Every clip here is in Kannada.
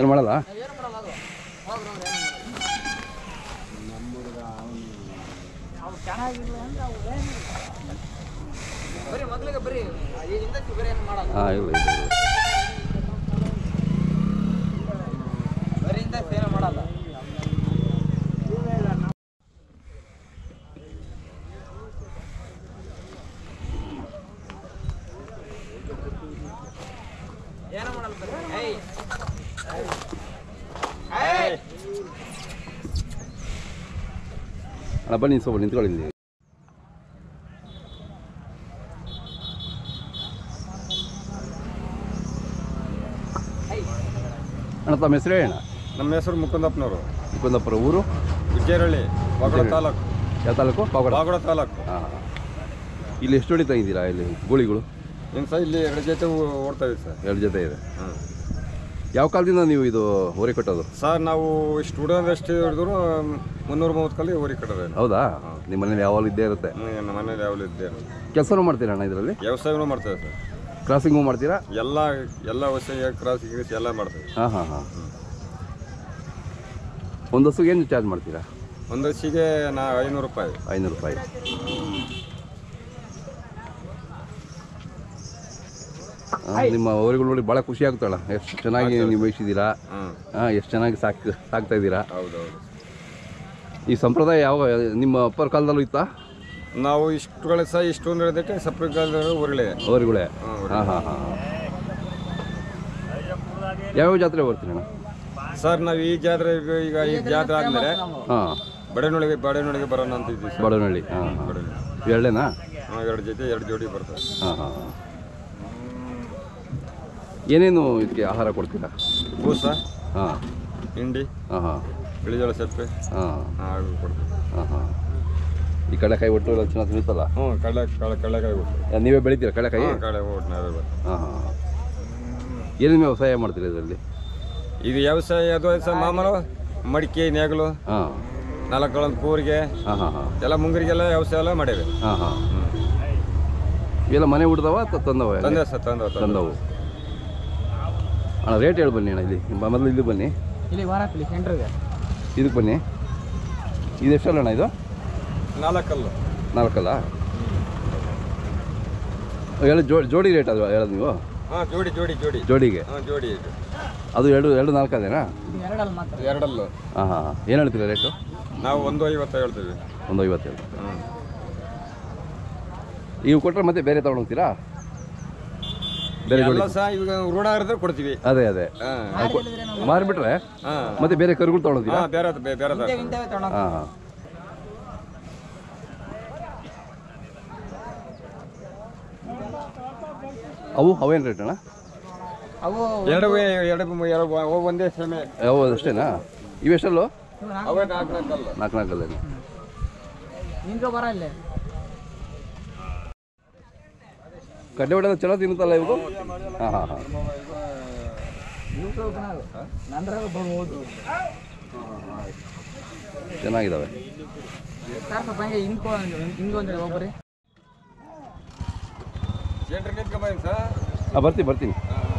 ಏನು ಮಾಡಲ್ಲ ಬರೀ ಮಗ್ಳಿಗೆ ಬರೀ ಹಿಂದಕ್ಕೆ ಬರೀ ಏನು ಮಾಡಲ್ಲ ಹಾಂ ಇಲ್ಲ ಇಲ್ಲ ಇಲ್ಲ. ಬರೀ ಹಿಂದಕ್ಕೆ ಏನು ಮಾಡಲ್ಲ ಏನು ಮಾಡಲ್ಲ ಬರೀ ಏಯ್ ಏಯ್ ಅಣ್ಣ ಬನ್ನಿ ಸ್ವಲ್ಪ ನಿಂತ್ಕೊಳ್ಳಿ ಇಲ್ಲಿ ಅಣ್ಣ ತಮ್ಮ ಹೆಸರು ಹೇಳಿ ಅಣ್ಣ ನಮ್ಮ ಹೆಸರು ಮುಕುಂದಪ್ಪನವರು ಮುಕುಂದಪುರ ಊರು ವಿಜಯರಳ್ಳಿ ಬಾಗಡ ತಾಲೂಕು ಯಾವ ತಾಲೂಕು ಪಾವಗಡ ಬಾಗಡ ತಾಲೂಕು ಹಾಂ ಇಲ್ಲಿ ಎಷ್ಟು ಹೊಡಿತಾ ಇದ್ದೀರಾ ಇಲ್ಲಿ ಗೂಳಿಗಳು ಏನು ಸರ್ ಇಲ್ಲಿ ಎರಡು ಜೊತೆ ಓ- ಓಡ್ತಾ ಇದೆ ಸರ್ ಎರಡು ಜೊತೆ ಇದೆ ಹಾಂ ಯಾವ ಕಾಲದಿಂದ ನೀವು ಇದು ಹೊರೆ ಕಟ್ಟೋದು ಸರ್ ನಾವು ಸ್ಟೂಡೆಂಟ್ ಎಷ್ಟು ಹಿಡಿದ್ರು ಮುನ್ನೂರ ಮೂವತ್ತು ಕಲ್ಲಿ ಊರಿಗೆ ಕಟ್ಟೋದು ಹೌದಾ ನಿಮ್ಮ ಮನೇಲಿ ಯಾವಾಗಲೂ ಇದ್ದೇ ಇರುತ್ತೆ ನಮ್ಮ ಮನೇಲಿ ಯಾವಲು ಇದ್ದೆ ಕೆಲಸನೂ ಮಾಡ್ತೀರಾ ಅಣ್ಣ ಇದರಲ್ಲಿ ವ್ಯವಸಾಯನೂ ಮಾಡ್ತೇವೆ ಸರ್ ಕ್ರಾಸಿಂಗು ಮಾಡ್ತೀರಾ ಎಲ್ಲ ಎಲ್ಲ ವ್ಯವಸಾಯ ಕ್ರಾಸ್ ಗಿರಿಸ್ ಎಲ್ಲ ಮಾಡ್ತೇವೆ ಹಾಂ ಹಾಂ ಹಾಂ ಒಂದು ಹಸುಗೆ ಏನು ಚಾರ್ಜ್ ಮಾಡ್ತೀರಾ ಒಂದು ಹಸಿಗೆ ನಾ ಐನೂರು ರೂಪಾಯಿ ಐನೂರು ರೂಪಾಯಿ ಆ, ನಿಮ್ಮ ಊರುಗಳು ನೋಡಿ ಭಾಳ ಖುಷಿ ಆಗ್ತಾಳ ಎಷ್ಟು ಚೆನ್ನಾಗಿ ನೀವು ಮೇಯಿಸಿದ್ದೀರಾ ಹಾಂ ಹಾಂ ಎಷ್ಟು ಚೆನ್ನಾಗಿ ಸಾಕ್ ಸಾಕ್ತಾ ಇದ್ದೀರಾ ಹೌದೌದು ಈ ಸಂಪ್ರದಾಯ ಯಾವ ನಿಮ್ಮ ಅಪ್ಪರ ಕಾಲದಲ್ಲೂ ಇತ್ತಾ ನಾವು ಇಷ್ಟುಗಳ ಸಹ ಇಷ್ಟೊಂದು ಹಿಡಿದಿಟ್ಟೆ ಸಪ್ರೇಟ್ ಊರುಗಳೇ ಅವರುಗಳೇ ಹಾಂ ಹಾಂ ಹಾಂ ಹಾಂ ಯಾವ್ಯಾವ ಜಾತ್ರೆ ಬರ್ತೀರಿ ಅಣ್ಣ ಸರ್ ನಾವು ಈ ಜಾತ್ರೆ ಈಗ- ಈಗ ಈ ಜಾತ್ರೆ ಆದಮೇಲೆ ಹಾಂ ಬಡೆನೊಳಗೆ ಬಡೆನೊಳಗೆ ಬರೋಣ ಅಂತ ಇದ್ದೀವಿ ಸರ್ ಬಡವನಹಳ್ಳಿ ಹಾಂ ಹಾಂ ಬಡೆನಳ್ಳಿ. ಎರಡೇನಾ ಹಾಂ, ಎರಡು ಜೊತೆ ಎರಡು ಜೋಡಿ ಬರ್ತವೆ ಹಾಂ ಹಾಂ ಹಾಂ ಏನೇನು ಇದಕ್ಕೆ ಆಹಾರ ಕೊಡ್ತೀರಾ ಬೂಸ ಹಾಂ ಹಿಂಡಿ ಹಾಂ ಹಾಂ ಬಿಳಿಜೋಳ ಸಪ್ಪೆ ಹಾಂ ಹಾಂ ಕೊಡ್ತೀವಿ ಹಾಂ ಹಾಂ ಈ ಕಡಲೆಕಾಯಿ ಒಟ್ಟು ಎಲ್ಲ ಚೆನ್ನಾಗಿ ಸಿಗುತ್ತಲ್ಲ ಹ್ಞೂ ಕಡಲೆ ಕಳೆ ಕಡಲೆಕಾಯಿ ಕೊಡ್ತೀವಿ ಯಾ, ನೀವೇ ಬೆಳಿತೀರಾ ಕಡಲೆಕಾಯಿ ಹಾಂ ಕಡೆ ಓಟ್ ನಾವೇ ಬರ್ತೀವಿ ಹಾಂ ಹಾಂ ಏನೇನು ವ್ಯವಸಾಯ ಮಾಡ್ತೀರಾ ಇದರಲ್ಲಿ ಇದು ವ್ಯವಸಾಯ ಅದು ಸರ್ ಮಾಮೂಲು ಮಡಿಕೆ ನೇಗಲು ಹಾಂ ನಾಲ್ಕು ಕೂರಿಗೆ ಹಾಂ ಹಾಂ ಹಾಂ ಎಲ್ಲ ಮುಂಗರಿಗೆಲ್ಲ ವ್ಯವಸಾಯ ಎಲ್ಲ ಮಾಡೇವೆ ಹಾಂ ಹಾಂ ಇವೆಲ್ಲ ಮನೆ ಹುಡ್ದವ ತಂದವ ತಂದೆ ಸರ್ ತಂದ ತಂದವು ಅಣ್ಣ ರೇಟ್ ಹೇಳಿ ಬನ್ನಿ ಅಣ್ಣ ಇಲ್ಲಿ ಬ- ಮೊದಲು ಇಲ್ಲಿ ಬನ್ನಿ ಇಲ್ಲಿ ವಾರಕ್ಕಲ್ಲಿ ಸೆಂಟ್ರಿಗೆ ಇದಕ್ಕೆ ಬನ್ನಿ ಇದು ಎಷ್ಟಲ್ಲ ಅಣ್ಣ ಇದು ನಾಲ್ಕಲ್ಲು ನಾಲ್ಕಲ್ಲ ಹೇಳಿ ಜೋ ಜೋಡಿ ರೇಟ್ ಅದು ಹೇಳೋದು ನೀವು ಹಾಂ ಜೋಡಿ ಜೋಡಿ ಜೋಡಿ ಜೋಡಿಗೆ ಹಾಂ ಜೋಡಿ ಇದು. ಅದು ಎರಡು ಎರಡು ನಾಲ್ಕು ಅದೇನಾ ಇದು ಎರಡಲ್ಲಿ ಮಾತ್ರ ಎರಡಲ್ಲು ಹಾಂ ಹಾಂ ಹಾಂ ಏನು ಹೇಳ್ತೀರಾ ರೇಟು ನಾವು ಒಂದು ಐವತ್ತು ಹೇಳ್ತೀವಿ ಒಂದು ಐವತ್ತೇಳು ಹ್ಞೂ ಇವು ಕೊಟ್ಟರೆ ಮತ್ತೆ ಬೇರೆ ತೊಗೊಂಡೋಗ್ತೀರಾ ಬೇರೆ ಜೋಡಿ ಎಲ್ಲ ಸಹ ಇವಾಗ ರೂಢ ಇರೋದ್ರೆ ಕೊಡ್ತೀವಿ ಅದೇ ಅದೇ ಹಾಂ ಮಾರಿಬಿಟ್ರೆ ಹಾಂ ಮತ್ತೆ ಬೇರೆ ಕರುಗಳು ತೊಗೊಂಡೋಗ್ತೀರಾ ಹಾಂ ಬೇರೆ ಬೇರೆ ಬೇರೆ ಇಂಥವೇ ತಗೊಂಡು ಹಾಂ ಹಾಂ ಅವು ಅವೇನು ರೇಟ್ ಅಣ್ಣ ಅವು ಎರಡು ಎರಡು ಎರಡು ಅವು ಒಂದೇ ಸೇಮೆ ಅವು ಅಷ್ಟೇನಾ ಇವೆಷ್ಟಲ್ಲೋ ಅವೇ ನಾಲ್ಕು ನಾಲ್ಕಲ್ಲ ನಾಲ್ಕು ನಾಲ್ಕಲ್ಲೇನು ನಿಂತ್ಕೊ ಬರ ಇಲ್ಲಿ ಕಡ್ಲೆ ಹೊಡೆದ ಚಲೋ ತಿನ್ನುತ್ತಲ್ಲ ಇವು ಹಾಂ ಹಾಂ ಹಾಂ ನಂದ್ರಾಗ ಬರ್ಬೋದು ಚೆನ್ನಾಗಿದ್ದಾವೆ ಸರ್ ಸ್ವಲ್ಪ ಹಂಗೆ ಹಿಂದ್ಕೊ ಹಿಂಗೆ ಅಂದ್ರೆ ಒಬ್ಬರಿ ಸೆಂಟ್ರ್ ನಿಂತ್ಕೊಂಬಂದು ಸರ್ ಹಾಂ ಬರ್ತೀನಿ ಬರ್ತೀನಿ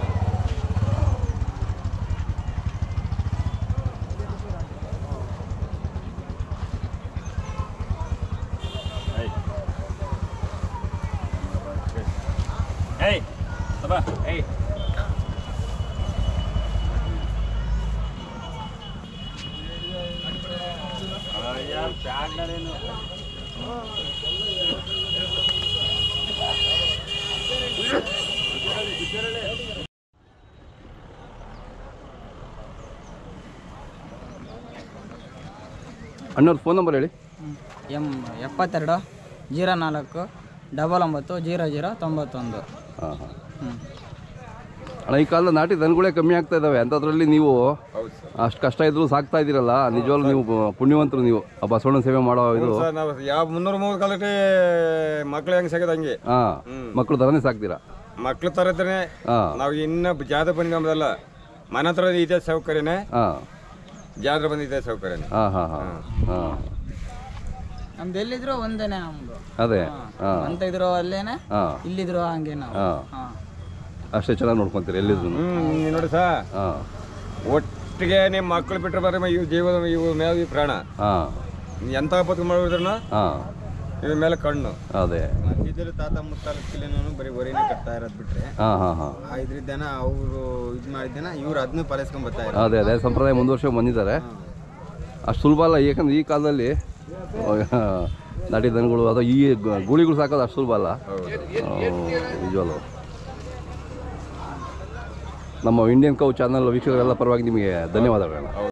ಅಣ್ಣವ್ರ ಫೋನ್ ನಂಬರ್ ಹೇಳಿ ಎಮ್ ಎಪ್ಪತ್ತೆರಡು ಜೀರೋ ನಾಲ್ಕು ಡಬಲ್ ಒಂಬತ್ತು ಜೀರೋ ಜೀರೋ ತೊಂಬತ್ತೊಂದು ಹಾಂ ಹಾಂ ಹ್ಞೂ ಅಣ್ಣ ಈ ಕಾಲದ ನಾಟಿ ದನಗಳೇ ಕಮ್ಮಿ ಆಗ್ತಾ ಇದ್ದಾವೆ ಅಂಥದ್ರಲ್ಲಿ ನೀವು ಹೌದು ಸರ್ ಅಷ್ಟು ಕಷ್ಟ ಇದ್ರೂ ಸಾಕ್ತಾ ಇದ್ದೀರಲ್ಲ ನಿಜವಾಗ್ಲೂ ನೀವು ಪುಣ್ಯವಂತರು ನೀವು ಆ ಬಸವಣ್ಣ ಸೇವೆ ಮಾಡೋ ಇದು ಸರ್ ನಾವು ಯಾವ ಮುನ್ನೂರ ಮೂವತ್ತು ಕಾಲಕ್ಕೆ ಮಕ್ಳು ಹೆಂಗೆ ಸಿಗೋದು ಹಂಗೆ ಹಾಂ ಹ್ಮ್. ಮಕ್ಕಳು ಥರನೇ ಸಾಕ್ತೀರಾ ಮಕ್ಳು ತರದ್ರೆ ಹಾಂ ನಾವು ಇನ್ನ ಜಾತ್ರೆ ಬಂದ್ಕೊಂಬದಲ್ಲ ಮನೆ ಹತ್ರ ಇದೆ ಸೌಕರ್ಯನೇ ಹಾಂ ಜಾತ್ರೆ ಬಂದಿದೆ ಸೌಕರ್ಯನೇ ಹಾಂ ಹಾಂ ಹಾಂ ಹಾಂ ನಮ್ದು ಎಲ್ಲಿದ್ರು ಒಂದೇನೆ ನಮ್ದು ಅದೇ ಹಾಂ ಅಂತ ಇದ್ರು ಅಲ್ಲೇನೆ ಹಾಂ ಇಲ್ಲಿದ್ರು ಹಂಗೆ ನಾವು ಹಾಂ ಹಾಂ ಅಷ್ಟೇ ಚೆನ್ನಾಗಿ ನೋಡ್ಕೊತೀರಿ ಎಲ್ಲಿದ್ರು ಹ್ಮ್ ನೀವ್ ನೋಡಿ ಸರ್ ಹಾಂ ಒಟ್ಟು ಫಸ್ಟಿಗೆ ನಿಮ್ಮ ಮಕ್ಕಳು ಬಿಟ್ಟರೆ ಬರೀ ಇವು ಜೀವನ ಇವು ಮೇವು ಈ ಪ್ರಾಣ ಹಾಂ ಎಂತ ಬದುಕು ಮಾಡಿದ್ರನ್ನ ಹಾಂ ಇದ್ರ ಮೇಲೆ ಕಣ್ಣು ಅದೇ ಇದ್ರ ತಾತ ಮುತ್ತಾಲಕ್ಕಿಲ್ಲೇನೂ ಬರೀ ವರಿನೇ ಕಟ್ತಾ ಇರೋದು ಬಿಟ್ರೆ ಹಾಂ ಹಾಂ ಹಾಂ ಆ ಇದ್ರಿದ್ದೇನ ಅವರು ಇದು ಮಾಡಿದ್ದೇನ ಇವ್ರು ಅದನ್ನ ಪಾಲಿಸ್ಕೊಂಡ್ ಬರ್ತಾ ಇರೋದು ಅದೇ ಅದೇ ಸಂಪ್ರದಾಯ ಮುಂದುವರ್ಸ್ಕೊಂಡು ಬಂದಿದ್ದಾರೆ ಅಷ್ಟು ಸುಲಭ ಅಲ್ಲ ಯಾಕಂದ್ರೆ ಈ ಕಾಲದಲ್ಲಿ ಆ, ನಾಟಿ ದನಗಳು ಅಥವಾ ಈ ಗ- ಗೂಳಿಗಳು ಸಾಕೋದು ಅಷ್ಟು ಸುಲಭ ಅಲ್ಲ ನಿಜವಲ್ಲ ನಮ್ಮ ಇಂಡಿಯನ್ ಕೌ ಚಾನಲ್ ವೀಕ್ಷಕರೆಲ್ಲ ಪರವಾಗಿ ನಿಮಗೆ ಧನ್ಯವಾದಗಳು